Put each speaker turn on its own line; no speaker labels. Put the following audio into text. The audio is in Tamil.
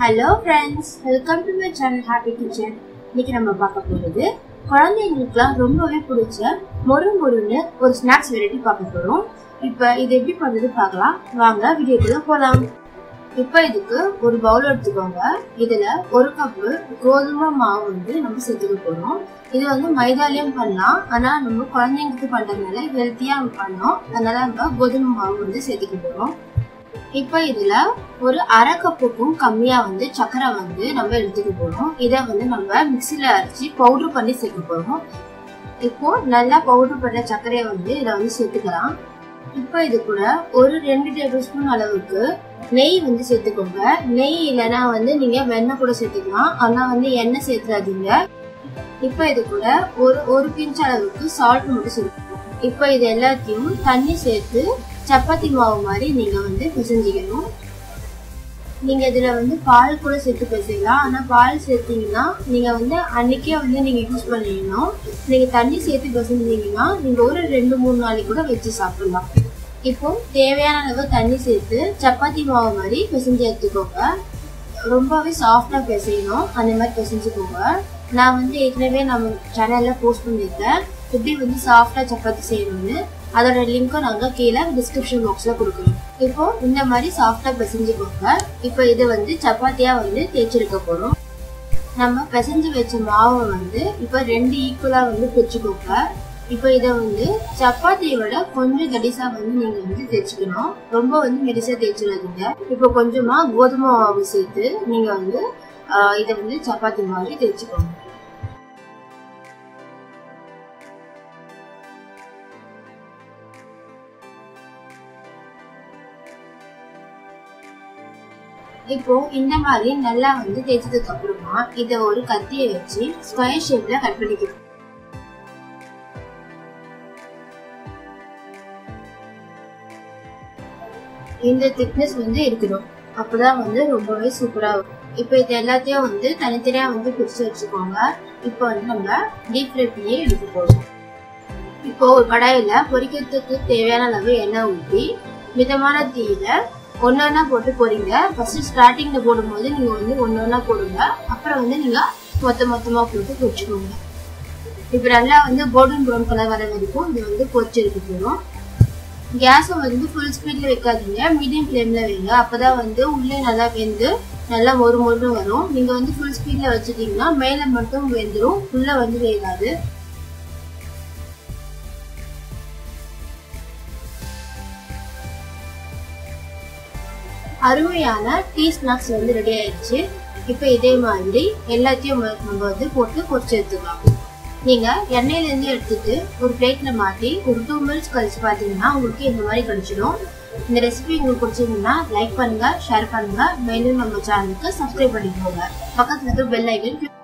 hello friends welcome to my channel happy kitchen இன்னைக்கு நம்ம பார்க்க போகிறது குழந்தைங்களுக்குலாம் ரொம்பவே பிடிச்ச மொறு மொறுன்னு ஒரு ஸ்நாக்ஸ் வெரைட்டி பார்க்க போகிறோம் இப்போ இது எப்படி பண்ணுறது பார்க்கலாம் வாங்க வீடியோக்குள்ள போகலாம் இப்போ இதுக்கு ஒரு பவுல் எடுத்துக்கோங்க இதில் ஒரு கப்பு கோதுமை மாவு வந்து நம்ம சேர்த்துக்க போகிறோம் இது வந்து மைதாலையும் பண்ணலாம் ஆனால் நம்ம குழந்தைங்களுக்கு பண்ணுறதுனால ஹெல்த்தியாக பண்ணோம் அதனால நம்ம கோதுமை மாவு வந்து சேர்த்துக்க போகிறோம் இப்போ இதுல ஒரு அரை கப்புக்கும் கம்மியா வந்து சர்க்கரை வந்து நம்ம எடுத்துக்க போறோம் இதை வந்து நம்ம மிக்சில அரைச்சி பவுடர் பண்ணி சேர்க்க போறோம் இப்போ நல்லா பவுடர் பண்ண சர்க்கரையை வந்து இதில் வந்து சேர்த்துக்கலாம் இப்போ இது கூட ஒரு ரெண்டு டேபிள் ஸ்பூன் அளவுக்கு நெய் வந்து சேர்த்துக்கோங்க நெய் இல்லைன்னா வந்து நீங்க வெண்ணெய் கூட சேர்த்துக்கலாம் ஆனா வந்து எண்ணெய் சேர்த்துறாதீங்க இப்போ இது கூட ஒரு ஒரு பிஞ்ச் அளவுக்கு சால்ட் மட்டும் சேர்த்துக்கோங்க இப்போ இது எல்லாத்தையும் தண்ணி சேர்த்து சப்பாத்தி மாவு மாதிரி நீங்க வந்து பிசைஞ்சிக்கணும் நீங்க இதுல வந்து பால் கூட சேர்த்து பிசைக்கலாம் ஆனா பால் சேர்த்தீங்கன்னா நீங்க வந்து அன்னைக்கே வந்து நீங்க யூஸ் பண்ணிடணும் நீங்க தண்ணி சேர்த்து பிசைஞ்சீங்கன்னா நீங்க ஒரு ரெண்டு மூணு நாளைக்கு கூட வச்சு சாப்பிடலாம் இப்போ தேவையான அளவு தண்ணி சேர்த்து சப்பாத்தி மாவு மாதிரி பிசைஞ்சு எடுத்துக்கோங்க ரொம்பவே சாஃப்டா பிசையணும் அந்த மாதிரி பிசைஞ்சுக்கோங்க நான் வந்து ஏற்கனவே நம்ம சேனல்ல போஸ்ட் பண்ணியிருக்கேன் எப்படி வந்து சாஃப்டா சப்பாத்தி செய்யணும்னு அதோட லிங்க்கும் நாங்க கீழே டிஸ்கிரிப்ஷன் பாக்ஸ்ல கொடுக்குறோம் இப்போ இந்த மாதிரி சாஃப்டா பிசைஞ்சுக்கோங்க இப்போ இது வந்து சப்பாத்தியா வந்து தேய்ச்சிருக்க போறோம் நம்ம பிசைஞ்சு வச்ச மாவை வந்து இப்போ ரெண்டு ஈக்குவலா வந்து பிரிச்சுக்கோங்க இப்போ இதை வந்து சப்பாத்தியை விட கொஞ்சம் கடிசா வந்து நீங்க வந்து தேய்ச்சிக்கணும் ரொம்ப வந்து மெடிசா தேய்ச்சிடாதீங்க இப்போ கொஞ்சமா கோதுமை மாவு சேர்த்து நீங்க வந்து இதை வந்து சப்பாத்தி மாதிரி தேய்ச்சிக்கோங்க இப்போ இந்த மாதிரி நல்லா வந்து தேய்ச்சதுக்கு அப்புறமா இத ஒரு கத்தியை வச்சு ஸ்கொயர் ஷேப்ல கட் பண்ணிக்கணும் இந்த திக்னஸ் வந்து இருக்கணும் அப்பதான் வந்து ரொம்பவே சூப்பரா இருக்கும் இப்போ இது எல்லாத்தையும் வந்து தனித்தனியா வந்து பிரிச்சு வச்சுக்கோங்க இப்போ வந்து நம்ம டீப் ஃப்ரை பண்ணி எடுக்க போறோம் இப்போ ஒரு கடாயில பொரிக்கிறதுக்கு தேவையான அளவு எண்ணெய் ஊற்றி மிதமான தீயில ஒன்னொன்னா போட்டு போறீங்க ஃபர்ஸ்ட் ஸ்டார்டிங்ல போடும்போது நீங்க வந்து ஒன்னொன்னா போடுங்க அப்புறம் வந்து நீங்க மொத்த மொத்தமா போட்டு பொரிச்சுக்கோங்க இப்ப நல்லா வந்து கோல்டன் ப்ரௌன் கலர் வர வரைக்கும் இது வந்து பொரிச்சு எடுக்க போறோம் கேஸை வந்து ஃபுல் ஸ்பீட்ல வைக்காதீங்க மீடியம் ஃப்ளேம்ல வைங்க அப்பதான் வந்து உள்ளே நல்லா வெந்து நல்லா மொறு மொறு வரும் நீங்க வந்து ஃபுல் ஸ்பீட்ல வச்சுட்டீங்கன்னா மேல மட்டும் வெந்துடும் உள்ள வந்து வேகாது அருமையான டீ ஸ்நாக்ஸ் வந்து ரெடி ஆயிடுச்சு இப்போ இதே மாதிரி எல்லாத்தையும் நம்ம வந்து போட்டு பொரிச்சு எடுத்துக்கலாம் நீங்க எண்ணெயில இருந்து எடுத்துட்டு ஒரு பிளேட்ல மாட்டி ஒரு டூ மினிட்ஸ் கழிச்சு பாத்தீங்கன்னா உங்களுக்கு இந்த மாதிரி கிடைச்சிடும் இந்த ரெசிபி உங்களுக்கு பிடிச்சிருந்தீங்கன்னா லைக் பண்ணுங்க ஷேர் பண்ணுங்க மேலும் நம்ம சேனலுக்கு சப்ஸ்கிரைப் பண்ணிக்கோங்க பக்கத்துல இருக்க பெல் ஐக்கன்